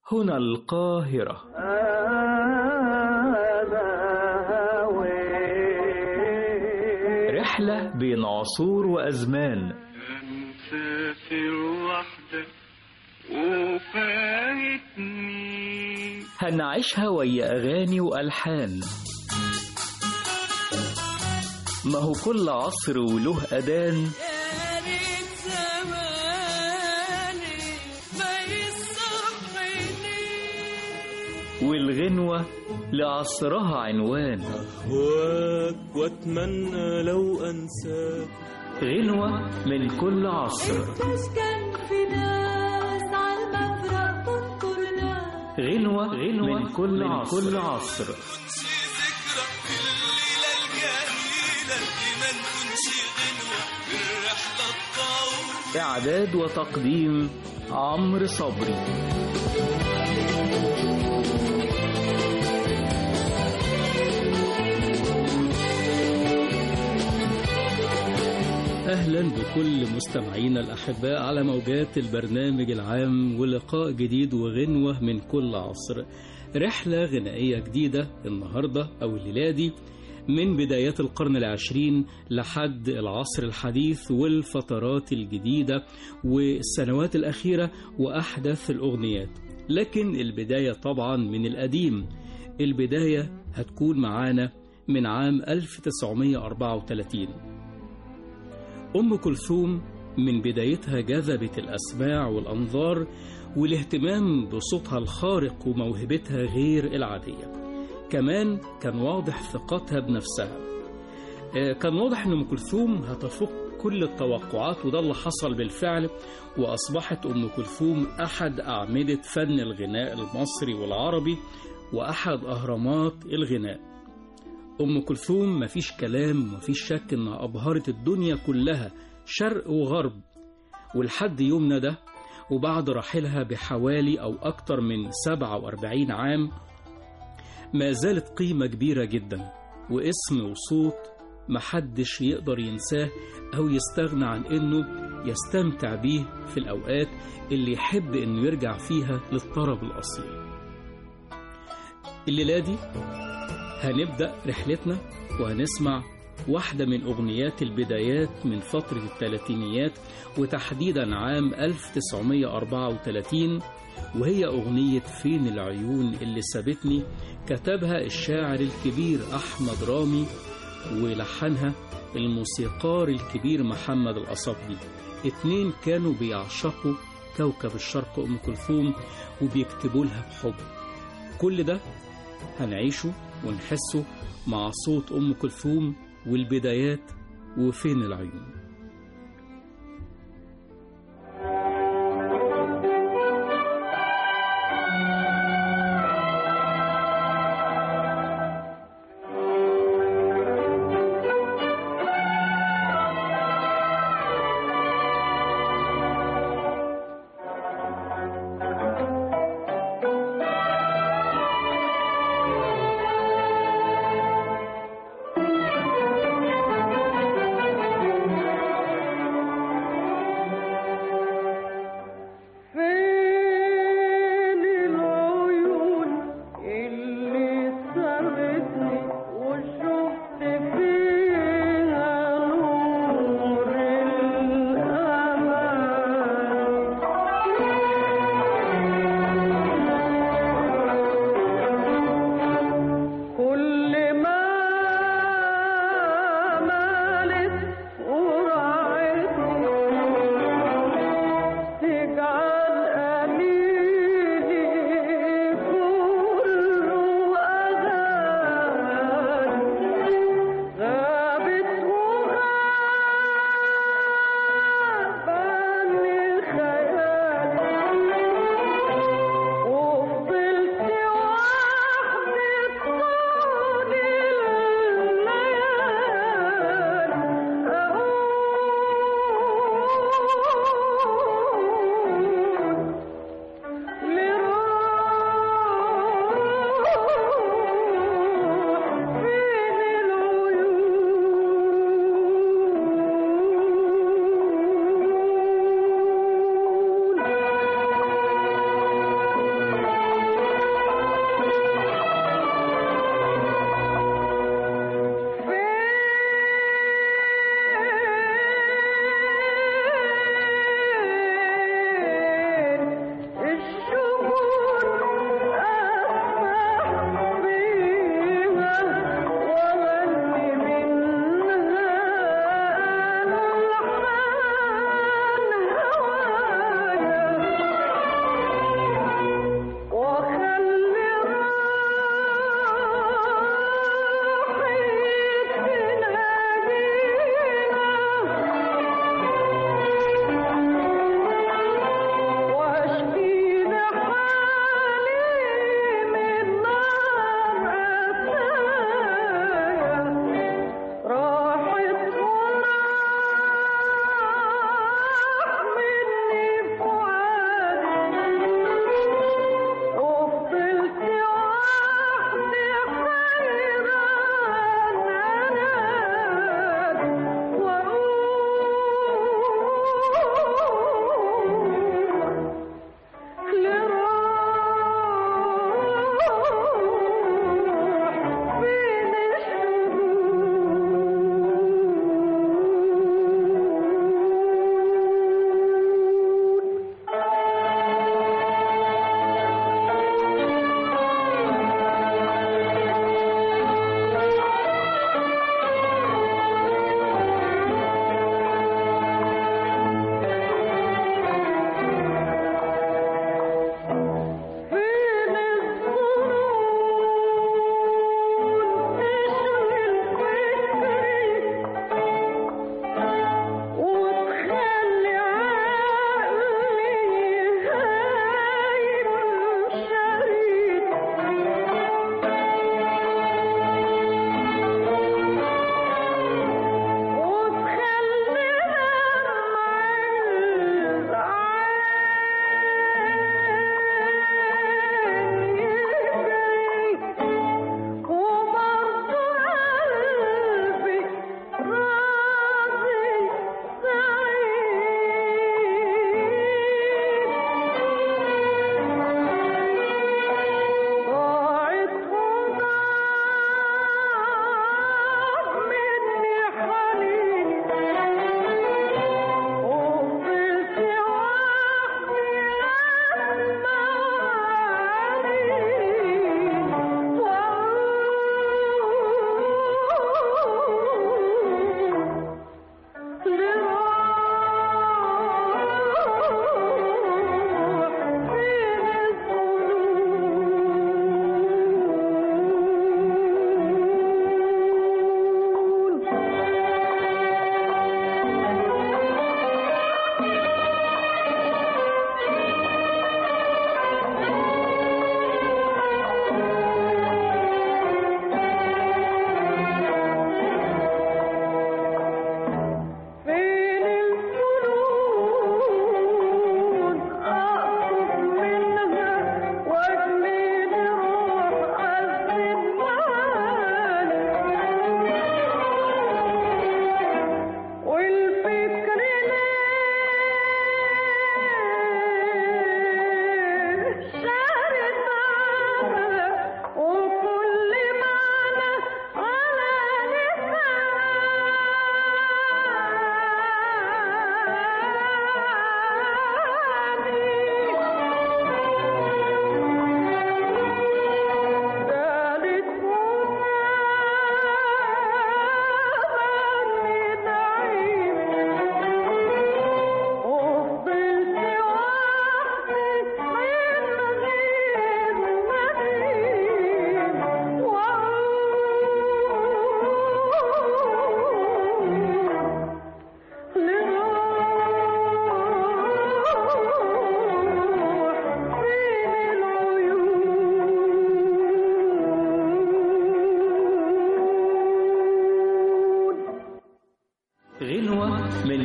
هنا القاهرة رحلة بين عصور وأزمان مسافر وحدك وفايتني هنعيشها ويا أغاني وألحان ما هو كل عصر وله أذان يا ريت زماني ما يصحيني والغنوة لعصرها عنوان أهواك وأتمنى لو أنساك غنوة من كل عصر تسكن في ناس عالمفرق تنطر ناس غنوة, غنوة من كل من عصر, كل عصر. ذكرى في الليلة الجميلة دي ما نكونش غنوة بالرحلة الطويلة إعداد وتقديم عمرو صبري أهلا بكل مستمعينا الأحباء على موجات البرنامج العام ولقاء جديد وغنوة من كل عصر رحلة غنائية جديدة النهاردة أو الليلة دي من بدايات القرن العشرين لحد العصر الحديث والفترات الجديدة والسنوات الأخيرة وأحدث الأغنيات لكن البداية طبعا من القديم البداية هتكون معانا من عام 1934 أم كلثوم من بدايتها جذبت الأسماع والأنظار والاهتمام بصوتها الخارق وموهبتها غير العادية كمان كان واضح ثقتها بنفسها آه، كان واضح أن أم كلثوم هتفوق كل التوقعات وده اللي حصل بالفعل وأصبحت أم كلثوم أحد أعمدة فن الغناء المصري والعربي وأحد أهرامات الغناء أم كلثوم مفيش كلام مفيش شك إنها أبهرت الدنيا كلها شرق وغرب ولحد يومنا ده وبعد رحيلها بحوالي أو أكتر من 47 عام ما زالت قيمة كبيرة جدا واسم وصوت محدش يقدر ينساه أو يستغنى عن إنه يستمتع بيه في الأوقات اللي يحب إنه يرجع فيها للطرب الأصيل الليلة دي هنبدأ رحلتنا وهنسمع واحدة من أغنيات البدايات من فترة الثلاثينيات وتحديدا عام 1934 وهي أغنية فين العيون اللي سابتني كتبها الشاعر الكبير أحمد رامي ولحنها الموسيقار الكبير محمد القصبي اتنين كانوا بيعشقوا كوكب الشرق أم كلثوم وبيكتبوا لها بحب كل ده هنعيشه ونحسه مع صوت أم كلثوم والبدايات وفين العيون يا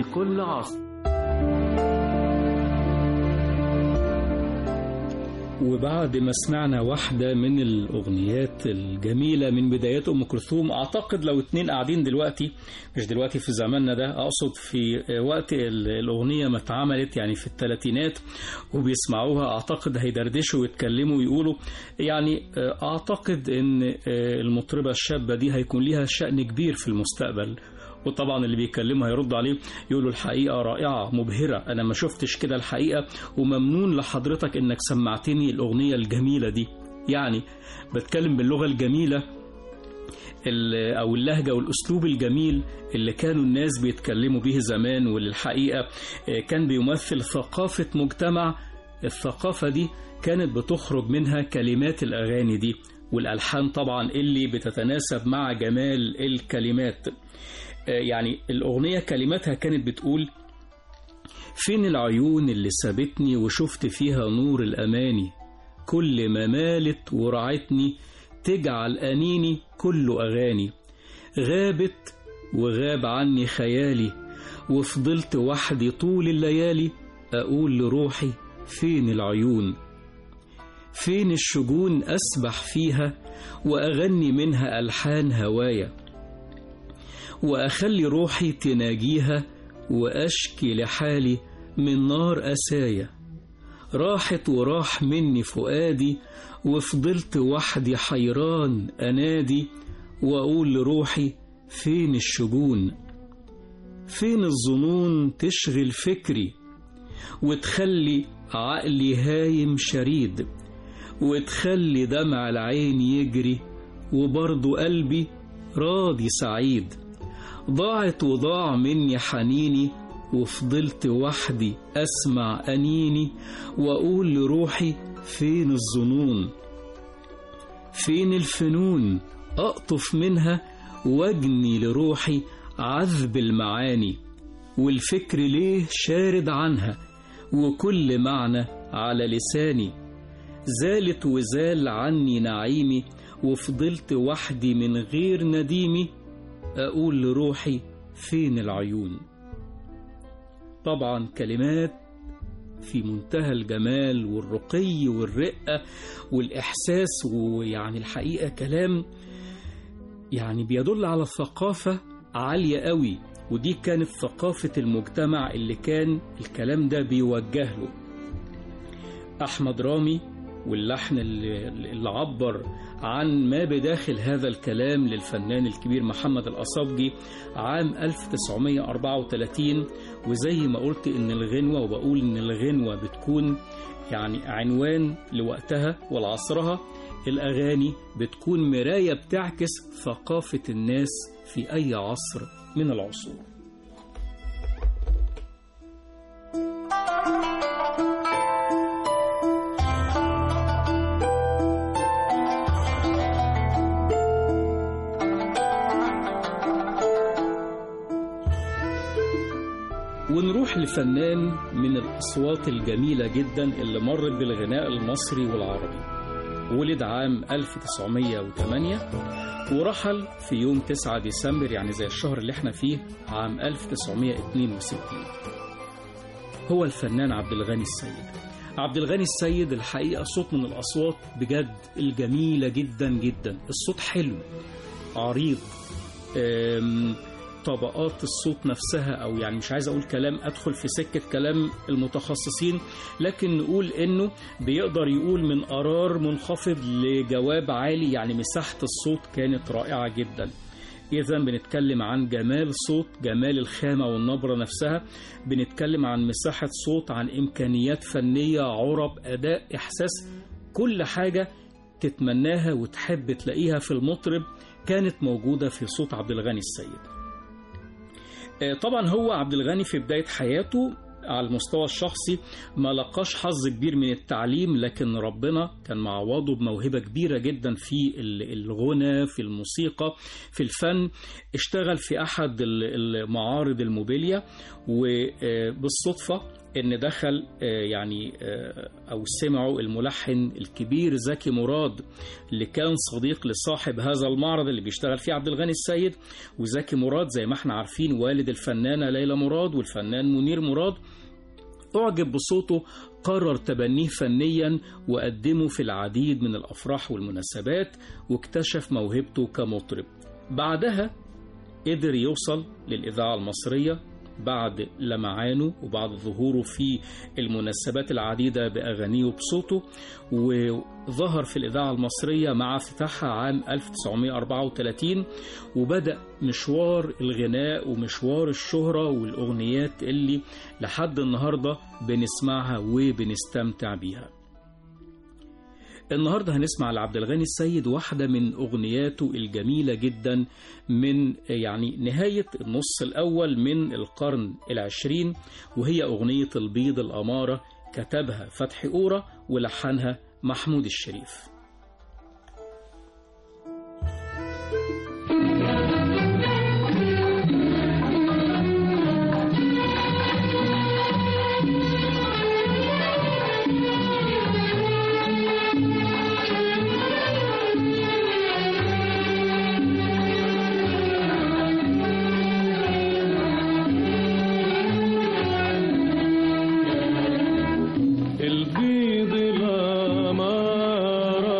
كل عصر وبعد ما سمعنا واحدة من الأغنيات الجميلة من بدايات أم كلثوم أعتقد لو اتنين قاعدين دلوقتي مش دلوقتي في زماننا ده أقصد في وقت ال- الأغنية ما اتعملت يعني في الثلاثينات وبيسمعوها أعتقد هيدردشوا ويتكلموا ويقولوا يعني أعتقد إن المطربة الشابة دي هيكون ليها شأن كبير في المستقبل وطبعا اللي بيكلموا هيرد عليه يقولوا الحقيقة رائعة مبهرة أنا ما شفتش كده الحقيقة وممنون لحضرتك إنك سمعتني الأغنية الجميلة دي يعني بتكلم باللغة الجميلة ال- أو اللهجة والأسلوب الجميل اللي كانوا الناس بيتكلموا به زمان واللي الحقيقة آه، كان بيمثل ثقافة مجتمع الثقافة دي كانت بتخرج منها كلمات الأغاني دي والألحان طبعا اللي بتتناسب مع جمال الكلمات آه، يعني الأغنية كلماتها كانت بتقول فين العيون اللي سابتني وشفت فيها نور الأماني كل ما مالت ورعتني تجعل أنيني كله أغاني غابت وغاب عني خيالي وفضلت وحدي طول الليالي أقول لروحي فين العيون فين الشجون أسبح فيها وأغني منها ألحان هوايا وأخلي روحي تناجيها وأشكي لحالي من نار أسايا راحت وراح مني فؤادي وفضلت وحدي حيران أنادي وأقول لروحي فين الشجون فين الظنون تشغل فكري وتخلي عقلي هايم شريد وتخلي دمع العين يجري وبرضه قلبي راضي سعيد ضاعت وضاع مني حنيني وفضلت وحدي أسمع أنيني وأقول لروحي فين الظنون فين الفنون أقطف منها واجني لروحي عذب المعاني والفكر ليه شارد عنها وكل معنى على لساني زالت وزال عني نعيمي وفضلت وحدي من غير نديمي أقول لروحي فين العيون طبعا كلمات في منتهى الجمال والرقي والرقة والإحساس ويعني الحقيقة كلام يعني بيدل على ثقافة عالية قوي ودي كانت ثقافة المجتمع اللي كان الكلام ده بيوجه له أحمد رامي واللحن اللي, اللي عبر عن ما بداخل هذا الكلام للفنان الكبير محمد الأصابجي عام 1934 وزي ما قلت إن الغنوة وبقول إن الغنوة بتكون يعني عنوان لوقتها ولعصرها الأغاني بتكون مراية بتعكس ثقافة الناس في أي عصر من العصور ونروح لفنان من الأصوات الجميلة جدا اللي مرت بالغناء المصري والعربي ولد عام 1908 ورحل في يوم 9 ديسمبر يعني زي الشهر اللي احنا فيه عام 1962 هو الفنان عبد الغني السيد عبد الغني السيد الحقيقة صوت من الأصوات بجد الجميلة جدا جدا الصوت حلو عريض أم طبقات الصوت نفسها او يعني مش عايز اقول كلام ادخل في سكه كلام المتخصصين لكن نقول انه بيقدر يقول من قرار منخفض لجواب عالي يعني مساحه الصوت كانت رائعه جدا إذا بنتكلم عن جمال صوت جمال الخامة والنبرة نفسها بنتكلم عن مساحة صوت عن إمكانيات فنية عرب أداء إحساس كل حاجة تتمناها وتحب تلاقيها في المطرب كانت موجودة في صوت عبد الغني السيد طبعا هو عبد الغني في بداية حياته على المستوى الشخصي ما لقاش حظ كبير من التعليم لكن ربنا كان معوضه بموهبة كبيرة جدا في الغنى في الموسيقى في الفن اشتغل في أحد المعارض الموبيليا وبالصدفة ان دخل آه، يعني آه، او سمعوا الملحن الكبير زكي مراد اللي كان صديق لصاحب هذا المعرض اللي بيشتغل فيه عبد الغني السيد وزكي مراد زي ما احنا عارفين والد الفنانة ليلى مراد والفنان منير مراد أعجب بصوته قرر تبنيه فنيا وقدمه في العديد من الأفراح والمناسبات واكتشف موهبته كمطرب بعدها قدر يوصل للإذاعة المصرية بعد لمعانه وبعد ظهوره في المناسبات العديدة بأغانيه وبصوته وظهر في الإذاعة المصرية مع افتتاحها عام 1934 وبدأ مشوار الغناء ومشوار الشهرة والأغنيات اللي لحد النهاردة بنسمعها وبنستمتع بيها النهاردة هنسمع لعبد الغني السيد واحدة من أغنياته الجميلة جدا من يعني نهاية النص الأول من القرن العشرين وهي أغنية البيض الأمارة كتبها فتحي أورا ولحنها محمود الشريف البيض الأمارة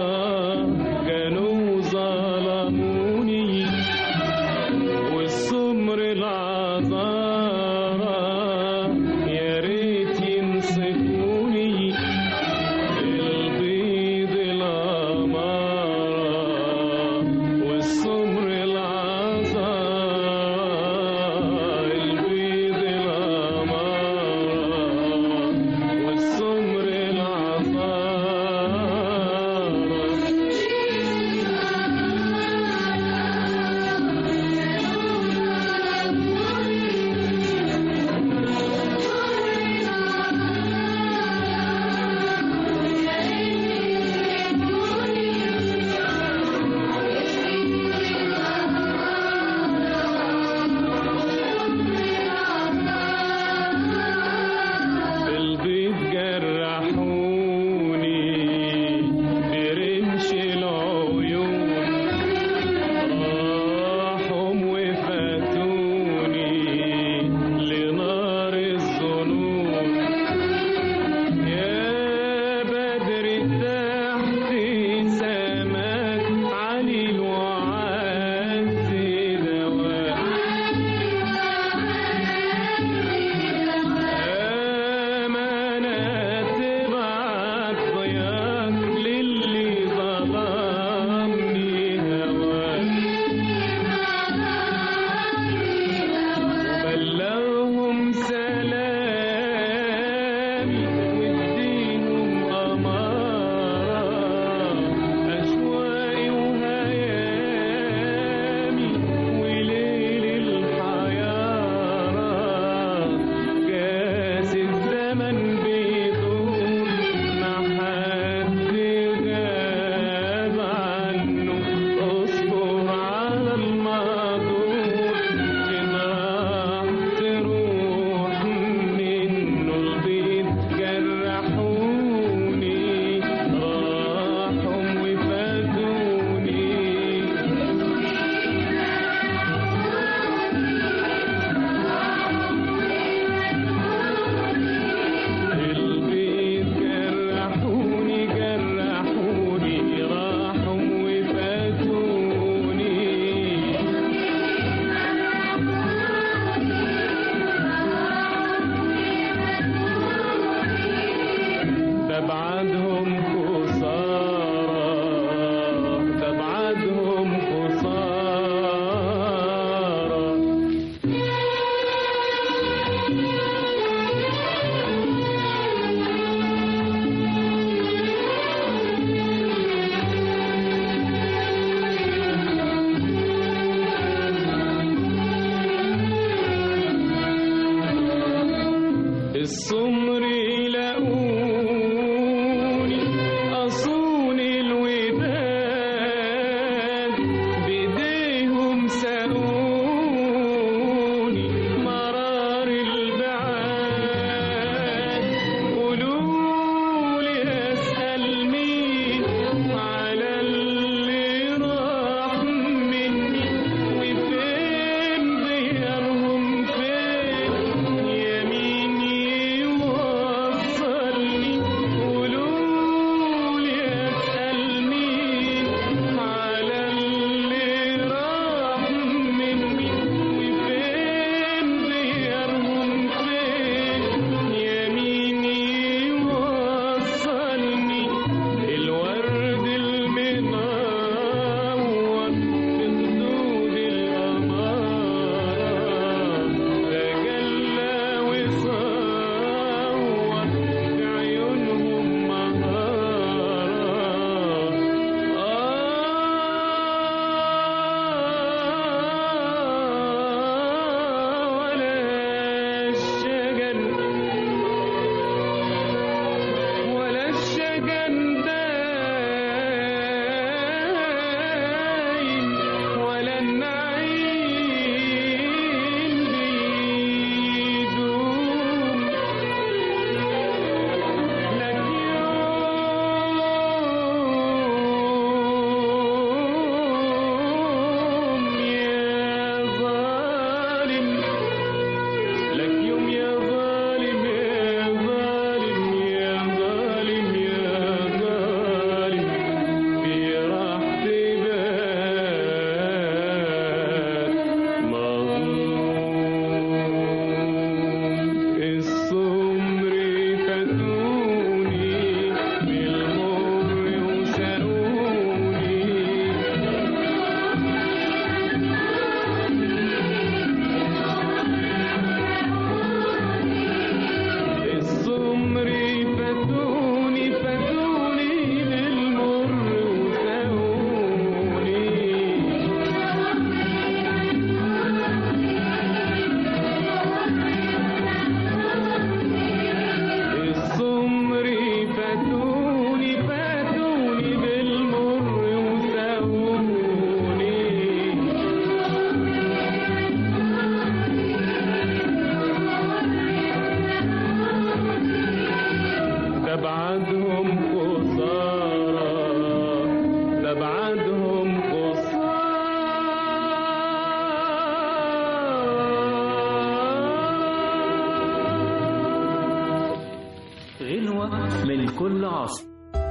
كل عصر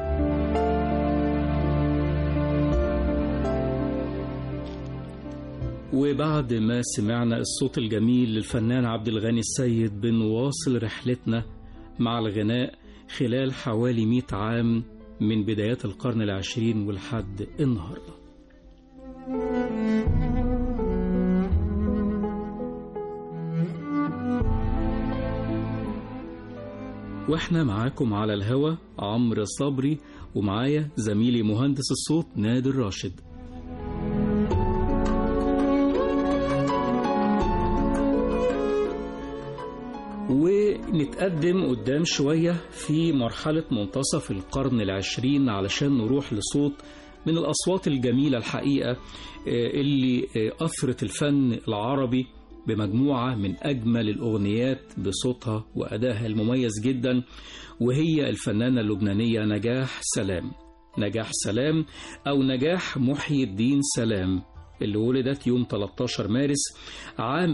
وبعد ما سمعنا الصوت الجميل للفنان عبد الغني السيد بنواصل رحلتنا مع الغناء خلال حوالي 100 عام من بدايات القرن العشرين ولحد النهارده واحنا معاكم على الهوا عمرو صبري ومعايا زميلي مهندس الصوت نادر راشد ونتقدم قدام شوية في مرحلة منتصف القرن العشرين علشان نروح لصوت من الأصوات الجميلة الحقيقة اللي أثرت الفن العربي بمجموعة من أجمل الأغنيات بصوتها وأدائها المميز جدا وهي الفنانة اللبنانية نجاح سلام نجاح سلام أو نجاح محيي الدين سلام اللي ولدت يوم 13 مارس عام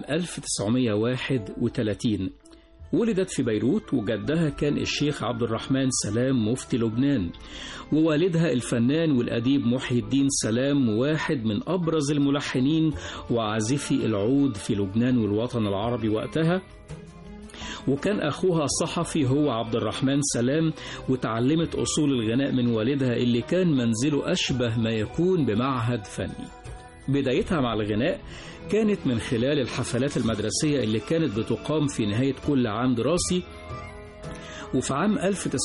1931 ولدت في بيروت وجدها كان الشيخ عبد الرحمن سلام مفتي لبنان ووالدها الفنان والأديب محي الدين سلام واحد من أبرز الملحنين وعازفي العود في لبنان والوطن العربي وقتها وكان أخوها الصحفي هو عبد الرحمن سلام وتعلمت أصول الغناء من والدها اللي كان منزله أشبه ما يكون بمعهد فني بدايتها مع الغناء كانت من خلال الحفلات المدرسية اللي كانت بتقام في نهاية كل عام دراسي وفي عام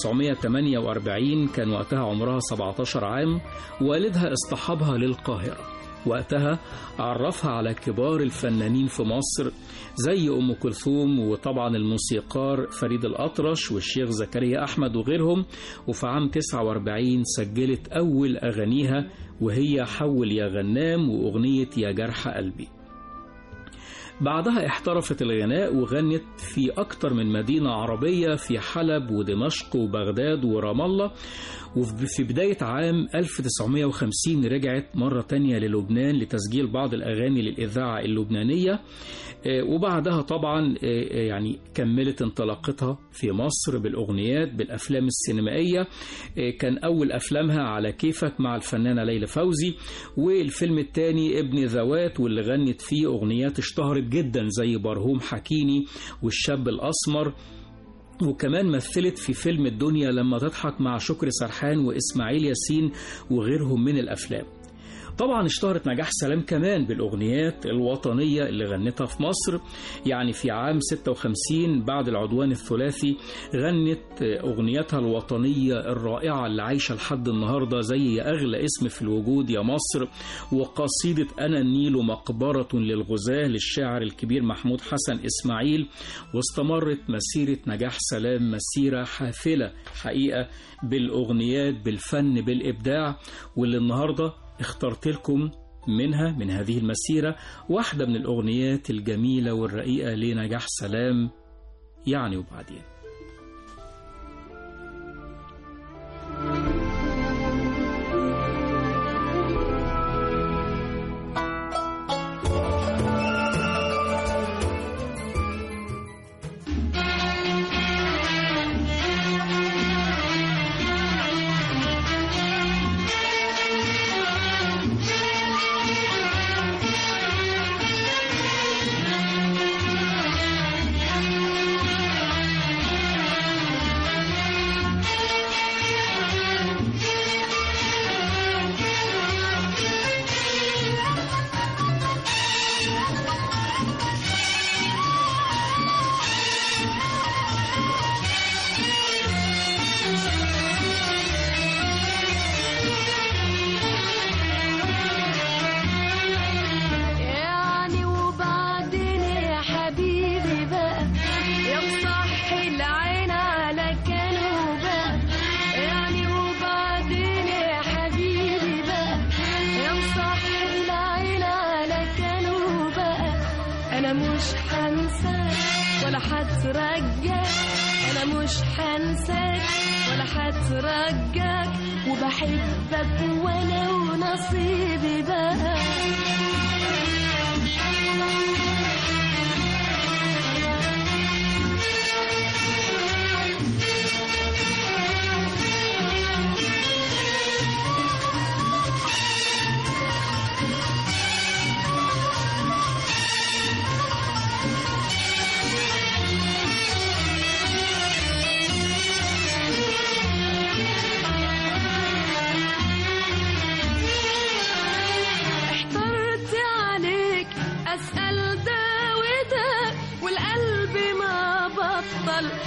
1948 كان وقتها عمرها 17 عام والدها اصطحبها للقاهرة وقتها عرفها على كبار الفنانين في مصر زي أم كلثوم وطبعا الموسيقار فريد الأطرش والشيخ زكريا أحمد وغيرهم وفي عام 49 سجلت أول أغانيها وهي حول يا غنام وأغنية يا جرح قلبي بعدها احترفت الغناء وغنت في أكتر من مدينة عربية في حلب ودمشق وبغداد ورام الله وفي بداية عام 1950 رجعت مرة تانية للبنان لتسجيل بعض الأغاني للإذاعة اللبنانية وبعدها طبعا يعني كملت انطلاقتها في مصر بالأغنيات بالأفلام السينمائية كان أول أفلامها على كيفك مع الفنانة ليلى فوزي والفيلم الثاني ابن ذوات واللي غنت فيه أغنيات اشتهرت جدا زي برهوم حكيني والشاب الأسمر وكمان مثلت في فيلم الدنيا لما تضحك مع شكري سرحان وإسماعيل ياسين وغيرهم من الأفلام طبعا اشتهرت نجاح سلام كمان بالأغنيات الوطنية اللي غنتها في مصر يعني في عام 56 بعد العدوان الثلاثي غنت أغنيتها الوطنية الرائعة اللي عايشة لحد النهاردة زي أغلى اسم في الوجود يا مصر وقصيدة أنا النيل مقبرة للغزاة للشاعر الكبير محمود حسن إسماعيل واستمرت مسيرة نجاح سلام مسيرة حافلة حقيقة بالأغنيات بالفن بالإبداع واللي النهارده اخترت لكم منها من هذه المسيرة واحدة من الأغنيات الجميلة والرقيقة لنجاح سلام يعني وبعدين يعني وبعدين يا حبيبي بقى يا مصحي العين على كانوا بقى يعني وبعدين يا حبيبي بقى يا مصحي العين على كانوا بقى انا مش هنساك ولا هترجاك انا مش هنساك ولا هترجاك وبحبك وانا ونصيبي بقى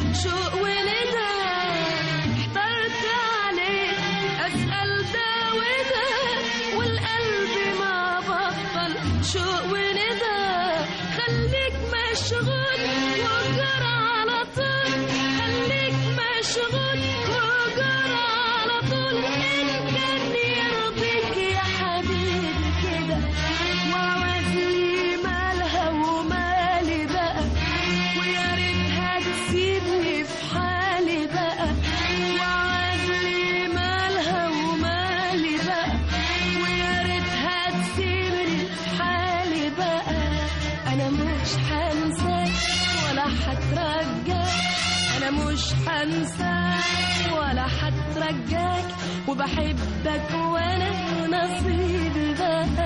شوق وندى احترت عليك اسال ده وده والقلب ما بطل شوق وندى خليك مشغول وجرى على طول خليك مشغول وجرى على طول ان كان يرضيك يا حبيبي كده وعوز لي مالها ومالي بقى ويا ريتها تسيبني في حالي بقى وعوز لي مالها ومالي بقى ويا ريتها تسيبني في حالي بقى انا مش هنساك ولا هترجاك انا مش هنساك ولا هترجاك وبحبك وانا نصيبي بقى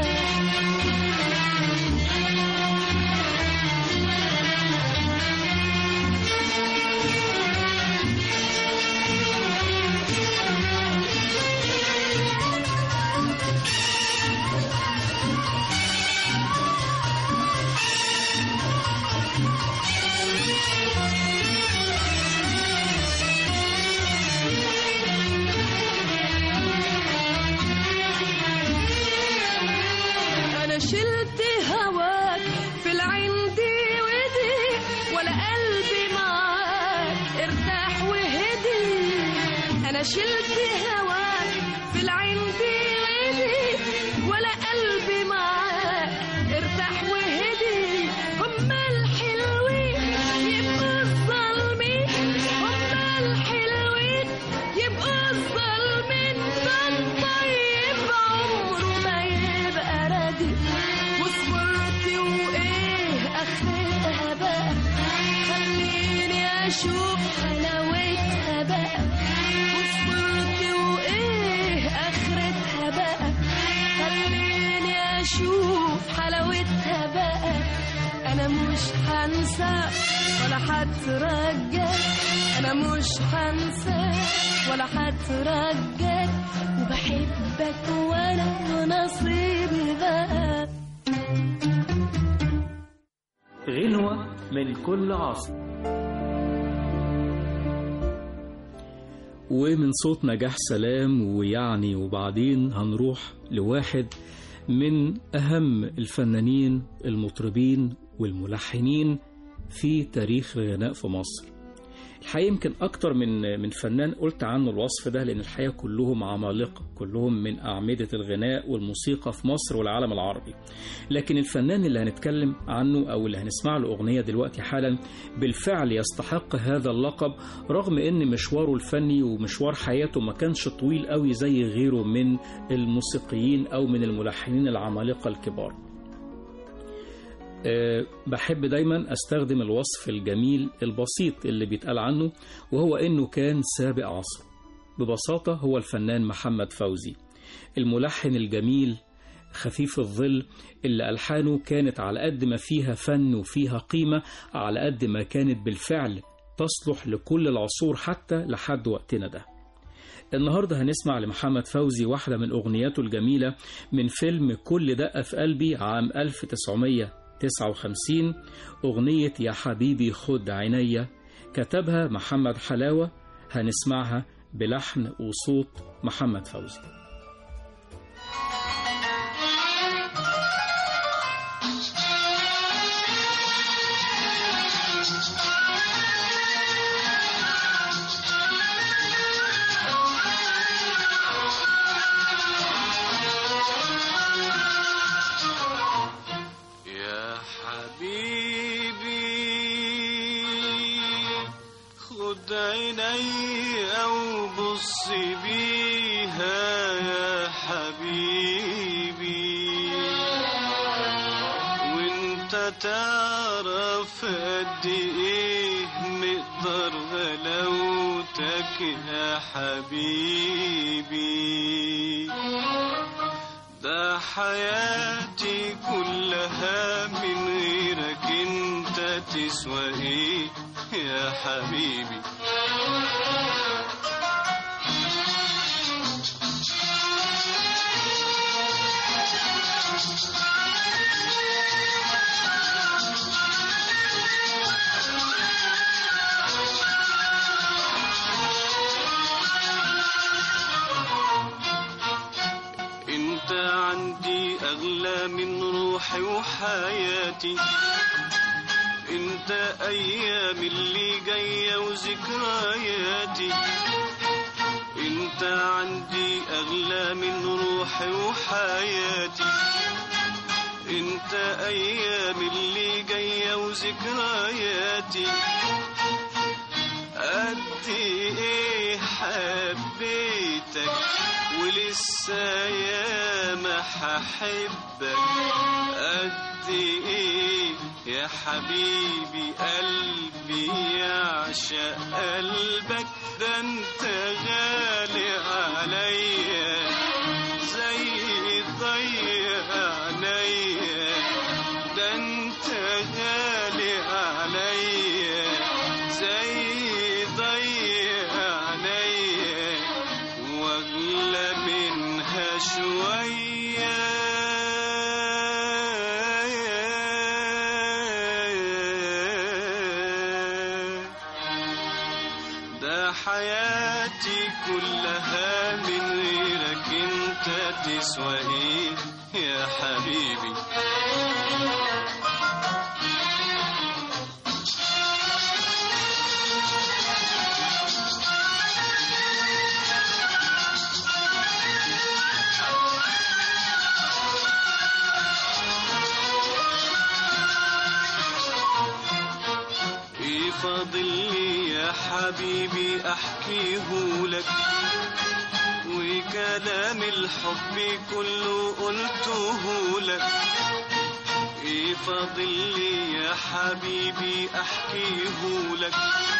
انا شلت هواك في العين دي ودي ولا قلبي معاك ارتاح وهدي انا شلت هواك في العين دي ودي ولا قلبي معاك ارتاح وهدي هما الحلوين يبقوا الظالمين هما الحلوين يبقوا الظالمين ده الطيب عمره ما يبقى ردي وصبرت وايه اخرتها بقى خليني اشوف حلاوتها بقى وصبرت وايه اخرتها بقى خليني اشوف حلاوتها بقى انا مش هنسى ولا هترجاك انا مش هنسى ولا هترجاك وبحبك وانا نصيبي بقى غنوة من كل عصر ومن صوت نجاح سلام ويعني وبعدين هنروح لواحد من أهم الفنانين المطربين والملحنين في تاريخ الغناء في مصر الحقيقة يمكن أكتر من من فنان قلت عنه الوصف ده لأن الحقيقة كلهم عمالقة كلهم من أعمدة الغناء والموسيقى في مصر والعالم العربي لكن الفنان اللي هنتكلم عنه أو اللي هنسمع له أغنية دلوقتي حالا بالفعل يستحق هذا اللقب رغم أن مشواره الفني ومشوار حياته ما كانش طويل قوي زي غيره من الموسيقيين أو من الملحنين العمالقة الكبار أه بحب دايما استخدم الوصف الجميل البسيط اللي بيتقال عنه وهو انه كان سابق عصره ببساطة هو الفنان محمد فوزي الملحن الجميل خفيف الظل اللي ألحانه كانت على قد ما فيها فن وفيها قيمة على قد ما كانت بالفعل تصلح لكل العصور حتى لحد وقتنا ده النهاردة هنسمع لمحمد فوزي واحدة من أغنياته الجميلة من فيلم كل دقة في قلبي عام 1959 أغنية يا حبيبي خد عينيا كتبها محمد حلاوة هنسمعها بلحن وصوت محمد فوزي يا حبيبي خد عيني وبص بيها يا حبيبي وانت تعرف قد ايه مقدر غلاوتك يا حبيبي ده حياتي كلها من غيرك انت تسوى ايه يا حبيبي انت عندي اغلى من روحي وحياتي انت ايام اللي جايه وذكرياتي انت عندي اغلى من روحي وحياتي انت ايام اللي جايه وذكرياتي قد ايه حبيتك ولسه ياما هحبك قد ايه يا حبيبي قلبي يعشق قلبك ده انت غالي عليا زي ضيع عينيا ده انت غالي عليا زي ضيع عينيا واغلى منها شويه ده حياتي كلها من غيرك انت تسوى ايه يا حبيبي ايه فاضل لي يا حبيبي احكيه لك وكلام الحب كله قلته لك ايه فاضل لي يا حبيبي احكيه لك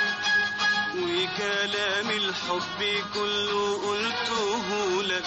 وكلام الحب كله قلته لك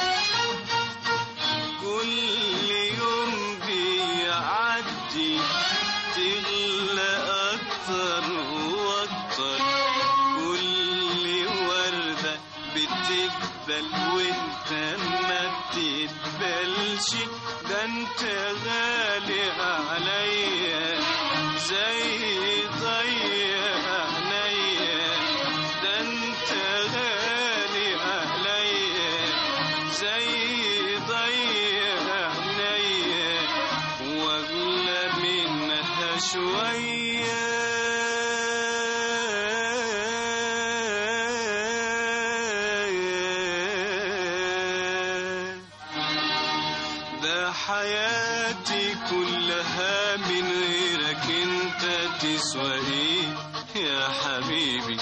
كل يوم بيعدي تغلى أكتر وأكتر كل وردة بتقبل وانت ما بتقبلش ده انت غالي عليا زي ضيع عينيا ده انت غالي عليا زي ضيع عينيا واغلى منها شويه ده حياتي كلها من غيرك انت تسوى ايه يا حبيبي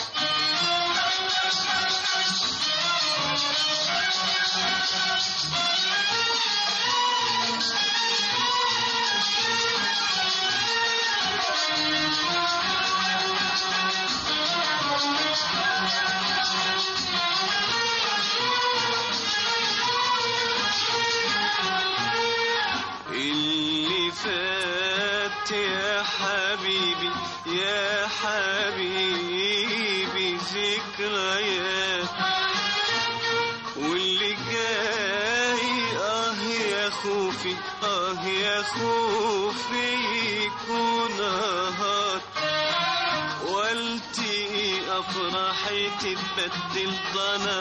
اللي فات يا حبيبي يا حبيبي ذكريات واللي جاي اه يا خوفي اه يا خوفي يكون نهار والتي افراحي تتبدل ضنا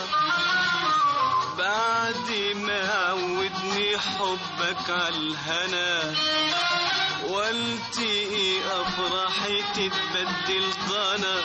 بعد ما عودني حبك عالهنا والتقي افراحي تتبدل ضنا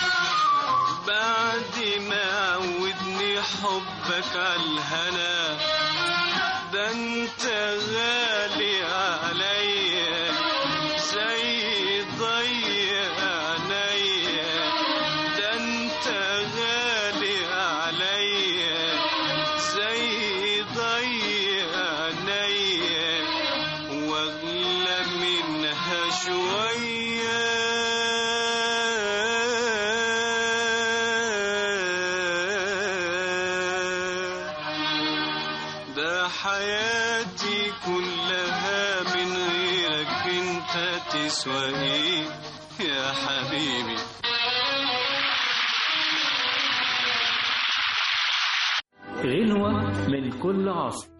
بعد ما عودني حبك عالهنا ده انت غالي عليا زي ضيع عينيا ده انت غالي عليا زي ضيع عينيا واغلى منها شويه ده حياتي كلها من غيرك انت تسوى ايه يا حبيبي غنوة من كل عصر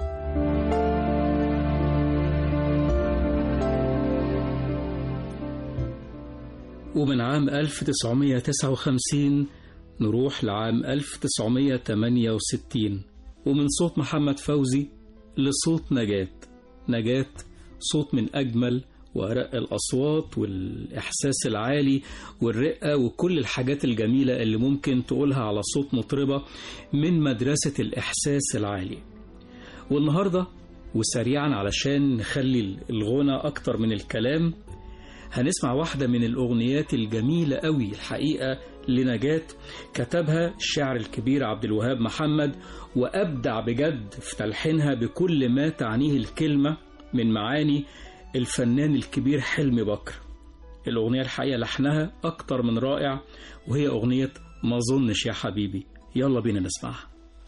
ومن عام 1959 نروح لعام 1968 ومن صوت محمد فوزي لصوت نجاة نجاة صوت من أجمل وأرق الأصوات والإحساس العالي والرقة وكل الحاجات الجميلة اللي ممكن تقولها على صوت مطربة من مدرسة الإحساس العالي والنهاردة وسريعا علشان نخلي الغنى أكتر من الكلام هنسمع واحدة من الأغنيات الجميلة قوي الحقيقة لنجاة كتبها الشاعر الكبير عبد الوهاب محمد وأبدع بجد في تلحينها بكل ما تعنيه الكلمة من معاني الفنان الكبير حلمي بكر الأغنية الحقيقة لحنها أكتر من رائع وهي أغنية ما ظنش يا حبيبي يلا بينا نسمعها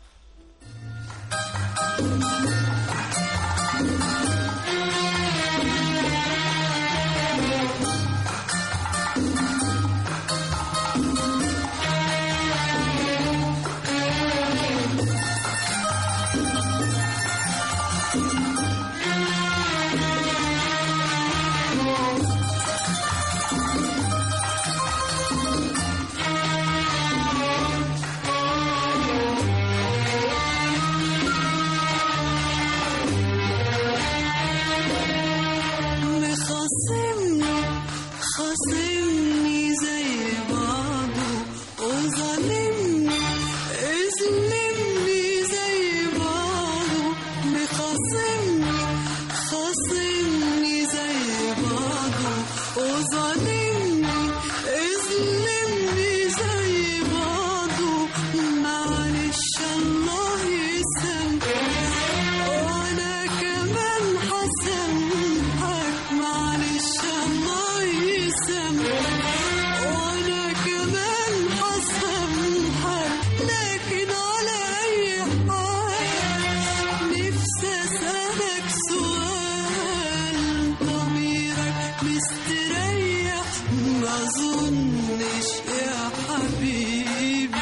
مخاصمني خاصمني زي بعضه وظالمني اظلمني زي بعضه مخاصمني خاصمني زي بعضه وظالمني اظلمني زي بعضه معلش الله يسامحك وانا كمان حسامحك معلش الله يسامحك وانا كمان حسامحك لكن على اي حال نفسي اسالك سؤال ضميرك مستريح ما اظنش يا حبيبي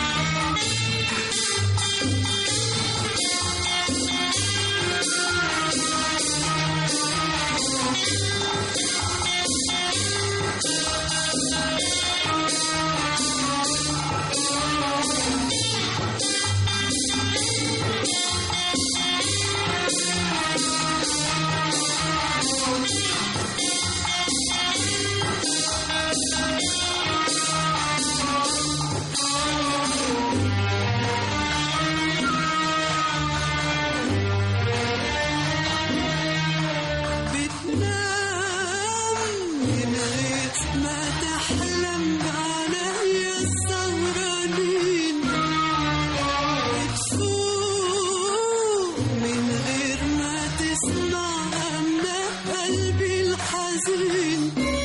بتنام من غير ما تحلم عليا السهرانين بتفوق من غير ما تسمع أمنا قلبي الحزين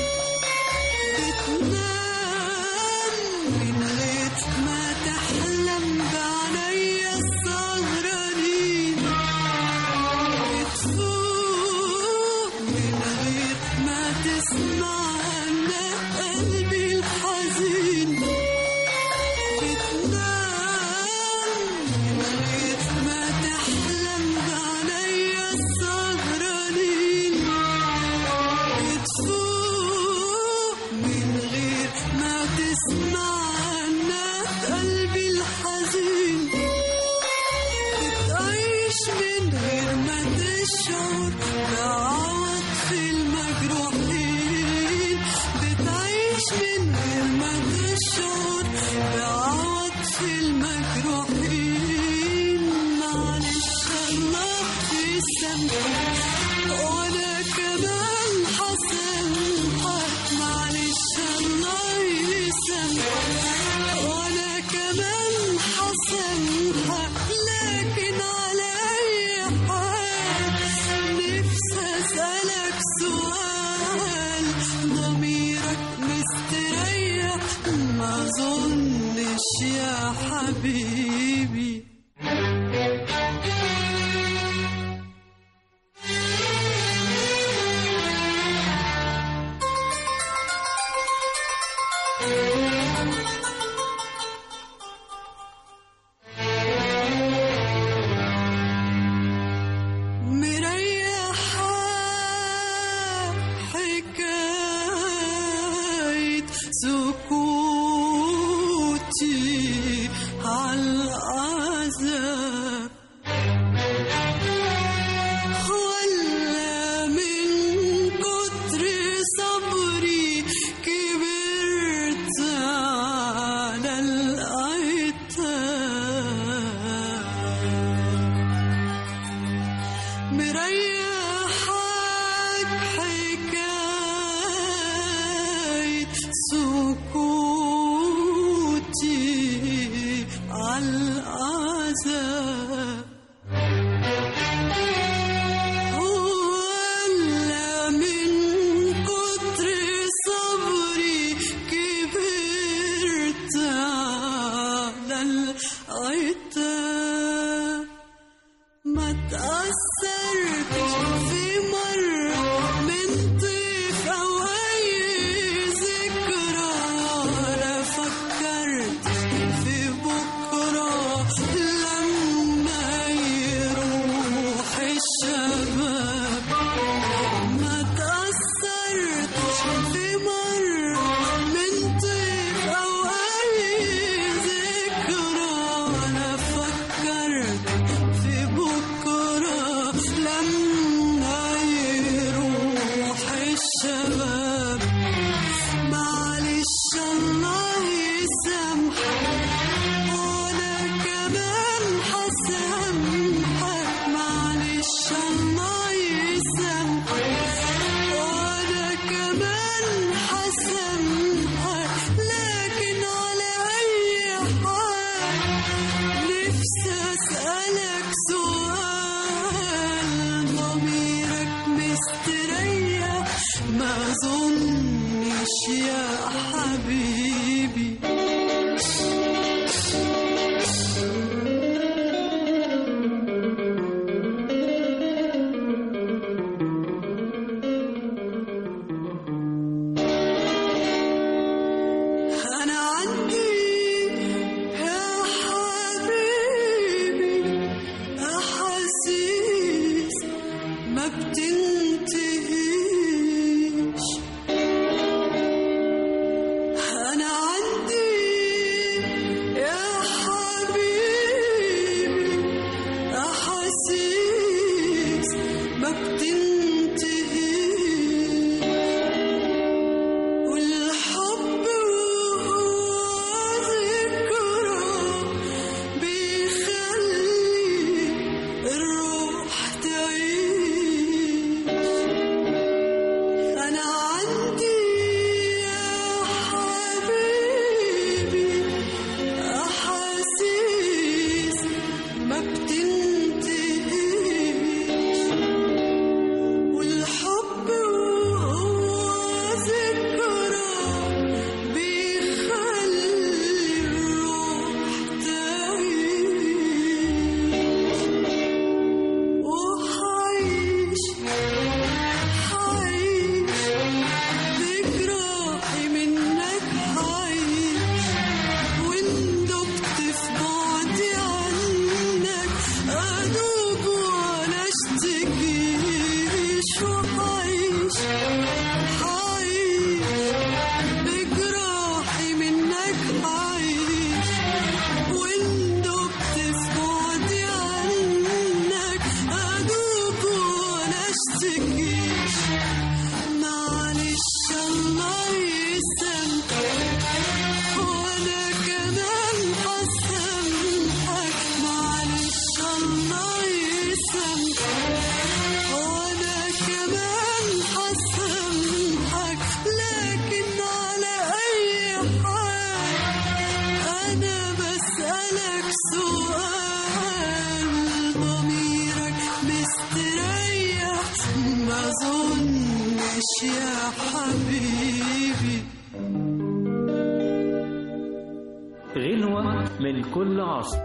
بتنام من غير ما تحلم عليا السهرانين بتفوق من غير ما تسمع أنا قلبي الحزين بتنام من غير ما تحلم عليا السهرانين بتفوق من غير ما تسمع أنا قلبي الحزين بتعيش من غير ما تشعر بعواطف المجروحين بتعيش من غير ما تشعر بعواطف المجروحين معلش الله يسامحك وانا كمان حسامحك معلش الله يسامحك وانا كمان حسامحك لكن على اي حال نفسي اسالك سؤال ضميرك مستريح ما اظنش يا حبيبي مريحة حكاية سكوتي على تريحك حكاية سكوتي عالعذاب ولا من كتر صبري كبرت على العتاب ما تأثرتش في مرة من طيف أو أي ذكرى ولا فكرت في بكرة لما يروح الشباب ما تأثرتش في مرة من طيف أو أي ذكرى ولا فكرت في بكرة لما يروح الشباب معلش الله يسامحك وأنا كمان حسامحك معلش الله يسامحك وأنا كمان حسامحك لكن على أي حال نفسي أسألك سؤال ضميرك مستريح ما ظنش يا حبيبي أنا عندي يا حبيبي أحاسيس ما بتنتهيش أنا عندي يا حبيبي أحاسيس ما بتنتهيش والحب وهو ذكرى بيخلي الروح تعيش أنا عندي يا حبيبي أحاسيس ما بتنتهيش والحب وهو ذكرى بيخلي الروح تعيش وحعيش حعيش بجراحي منك حعيش وإن دبت في بعدي عنك أدوب ولا اشتكيش وحعيش حعيش بجراحي منك حعيش وإن دبت في بعدي عنك أدوب ولا اشتكيش معلش الله يسامحك وانا كمان هسامحك معلش الله يسامحك وانا كمان هسامحك لكن على اي حال انا بسألك سؤال ضميرك مستريح ما ظنش يا حبيبي غنوة من كل عصر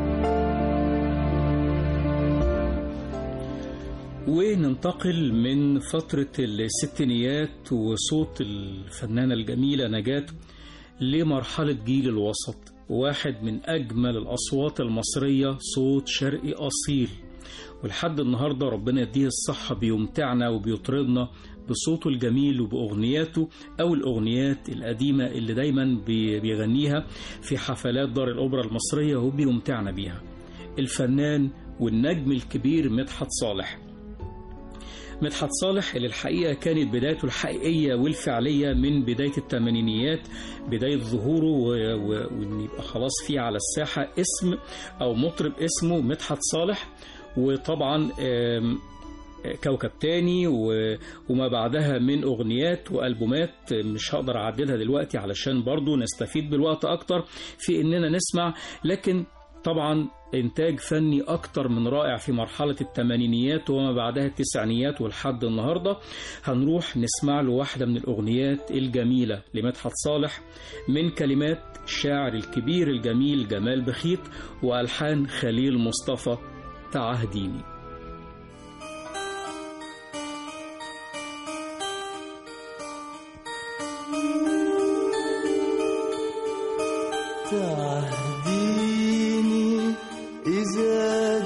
وننتقل من فترة الستينيات وصوت الفنانة الجميلة نجاة لمرحلة جيل الوسط واحد من أجمل الأصوات المصرية صوت شرقي أصيل ولحد النهاردة ربنا يديه الصحة بيمتعنا وبيطربنا بصوته الجميل وبأغنياته أو الأغنيات القديمة اللي دايما بي- بيغنيها في حفلات دار الأوبرا المصرية وبيمتعنا بيها الفنان والنجم الكبير مدحت صالح مدحت صالح اللي الحقيقة كانت بدايته الحقيقية والفعلية من بداية الثمانينيات بداية ظهوره و- و- وإن يبقى خلاص في على الساحة اسم أو مطرب اسمه مدحت صالح وطبعا آم، كوكب تاني و- وما بعدها من أغنيات وألبومات مش هقدر أعددها دلوقتي علشان برضو نستفيد بالوقت أكتر في إننا نسمع لكن طبعا إنتاج فني أكتر من رائع في مرحلة الثمانينيات وما بعدها التسعينيات ولحد النهاردة هنروح نسمع له واحدة من الأغنيات الجميلة لمدحت صالح من كلمات الشاعر الكبير الجميل جمال بخيت وألحان خليل مصطفى تعهديني تهديني إذا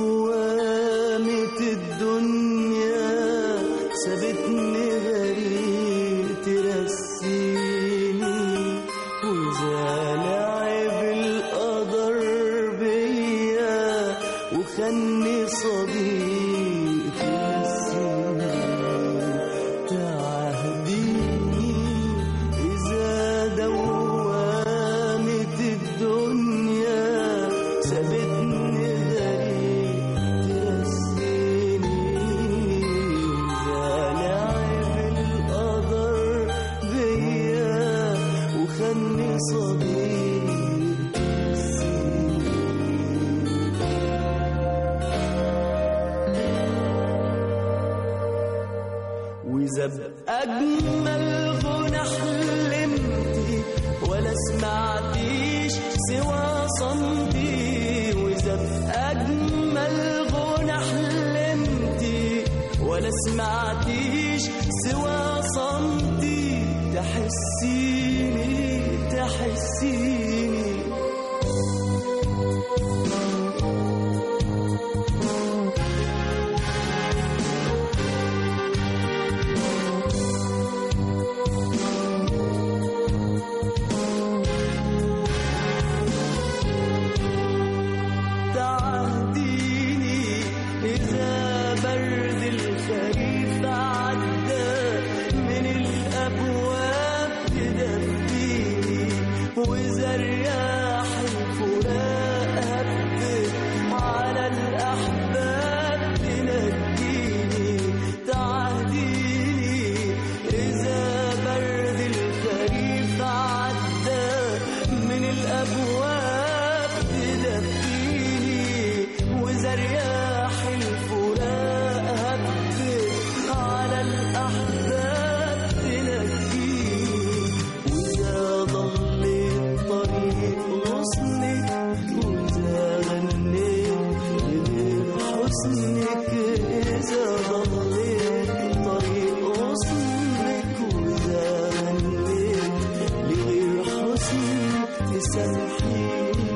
دوامت الدنيا سابتني غريب ترسيني وإذا لعب القدر بيا وخلني صديق يرسيني تعهديني إذا دوامت الدنيا سابتني غريب ترسيني إذا لعب القدر بيا وخلني صديق ترسيني وإذا بأجمل غنى حلمتي ولا سمعتيش سوى صمتي وإذا بأجمل غنى حلمتي ولا سمعتيش سوى صمتي تحسيني تحسيني تعهديني إذا برد الخريف عدى من الأبواب تدفيني وإذا رياح الفراق هبت على الأحباب تنجيني تعهديني إذا برد الخريف عدى من الأبواب تدفيني وإذا رياح الفراق هبت على الأحباب تنجيني وإذا ضل الطريق غصنك وإذا غنيت لغير حسنك إذا ضل الطريق غصنك وإذا غنيت لغير حسنك تسامحيني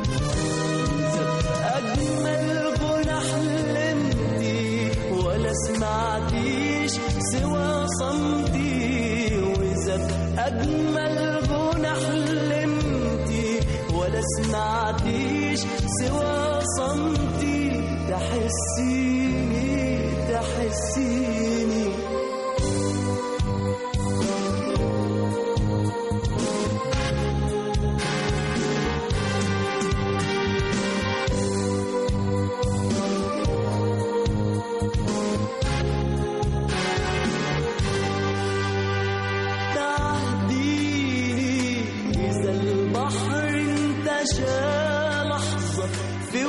أجمل غنى حلمتي ولا سمعتيش سوى صمتي وإذا بأجمل غنى حلمتي ولا سمعتيش سوى صمتي تحسيني تحسيني تعهديني إذا البحر انتشى لحظة في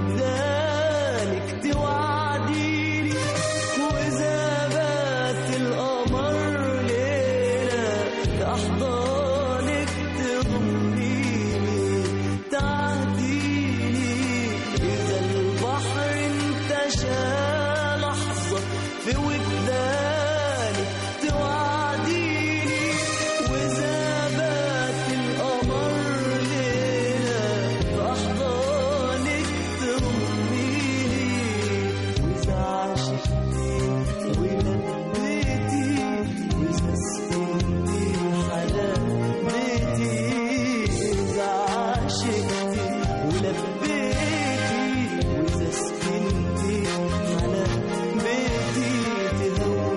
ودانك توعديني وإذا بات القمر ليلة في أحضانك تضميني تعهديني إذا البحر انتشى لحظة في ودانك توعديني وإذا بات القمر ليلة في أحضانك تضميني وإذا عشقتي ولبيتي وإذا سكنتي حلال بيتي إذا عشقتي ولبيتي وإذا سكنتي حلال بيتي تهوى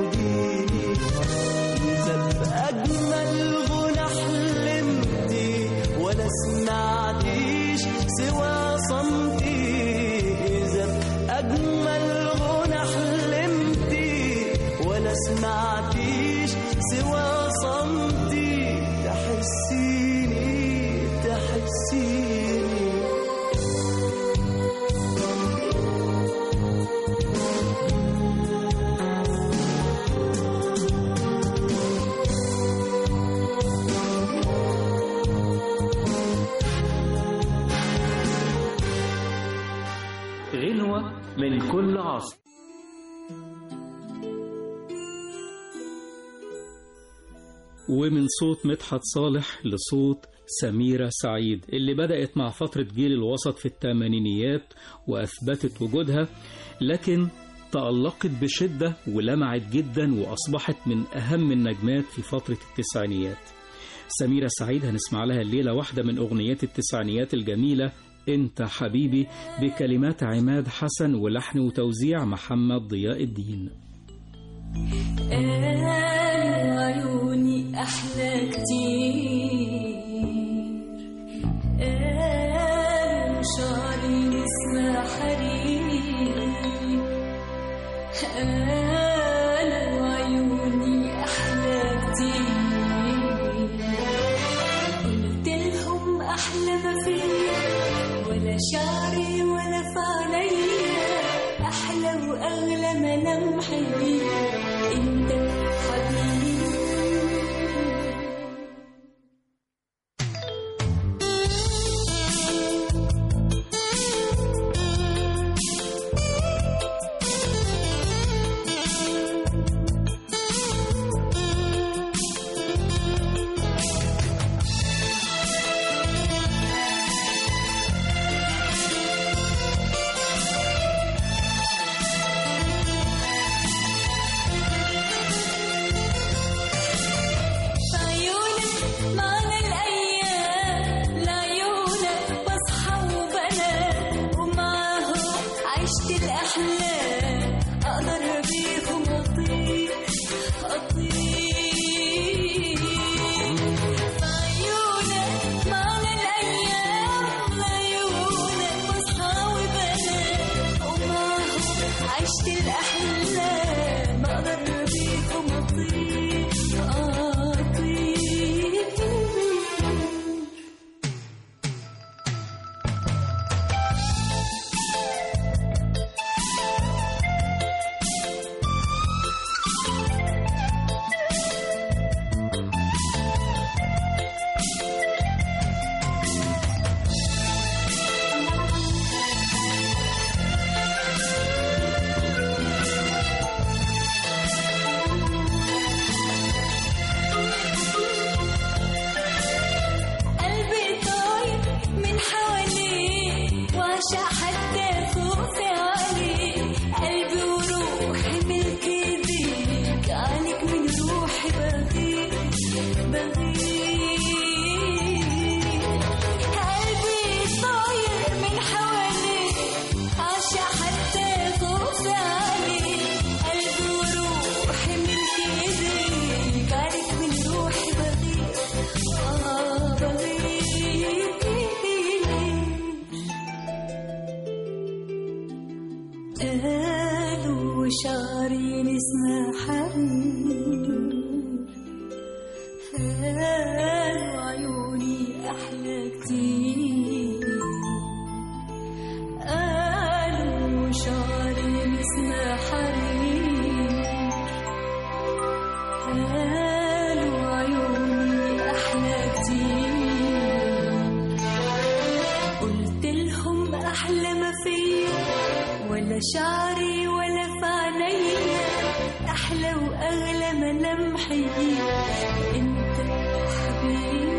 تسمعكيش سوى صمتي تحسيني تحسيني غنوة من كل عصر ومن صوت مدحت صالح لصوت سميرة سعيد اللي بدأت مع فترة جيل الوسط في الثمانينيات وأثبتت وجودها لكن تألقت بشدة ولمعت جدا وأصبحت من أهم النجمات في فترة التسعينيات سميرة سعيد هنسمع لها الليلة واحدة من أغنيات التسعينيات الجميلة أنت حبيبي بكلمات عماد حسن ولحن وتوزيع محمد ضياء الدين قالوا عيوني أحلى كتير قالوا شعري نسمة حرير قالوا عيوني أحلى كتير قلت لهم أحلى ما فيا ولا شعري ولا في عينيا أحلى وأغلى ملامحي أنت حبيبي في عيونك معنى الأيام لعيونك بصحى وبنام ومعاهم عشت الأحلام أقدر بيهم أطير أطير في عيونك معنى الأيام لعيونك بصحى وبنام ومعاهم عشت الأحلام أقدر بيهم أطير أطير قلبي طاير من حواليك وعشق حتى خوفي عليك قلبي وروحي ملك ايديك عليك من روحي بغير بغير قلبي طاير من حواليك عشق حتى خوفي عليك قلبي وروحي ملك ايديك عليك من روحي بغير آه بغير قالوا شعري نسمة حرير قالوا عيوني أحلى كتير قالوا شعري نسمة حرير قالوا عيوني أحلى كتير قلت لهم أحلى ما فيا ولا شعري ولا في عينيا أحلى وأغلى ملامحي أنت حبيبي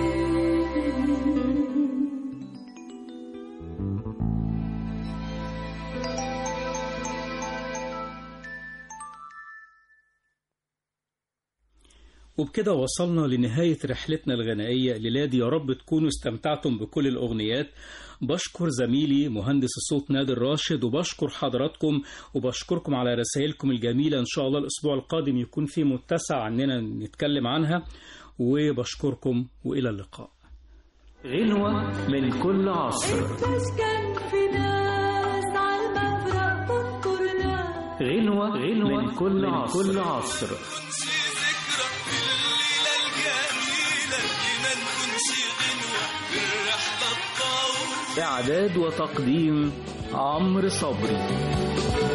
وبكده وصلنا لنهاية رحلتنا الغنائية ليلادي يا رب تكونوا استمتعتم بكل الأغنيات بشكر زميلي مهندس الصوت نادر راشد وبشكر حضراتكم وبشكركم على رسائلكم الجميلة إن شاء الله الأسبوع القادم يكون في متسع عننا نتكلم عنها وبشكركم وإلى اللقاء غنوة من كل عصر إنتش كان في ناس عالمفرق تنطرنا غنوة غنوة من كل عصر, كل عصر. ذكرى في الليلة الجميلة لما نكونش غنوة في الرحلة الطويلة إعداد وتقديم عمرو صبري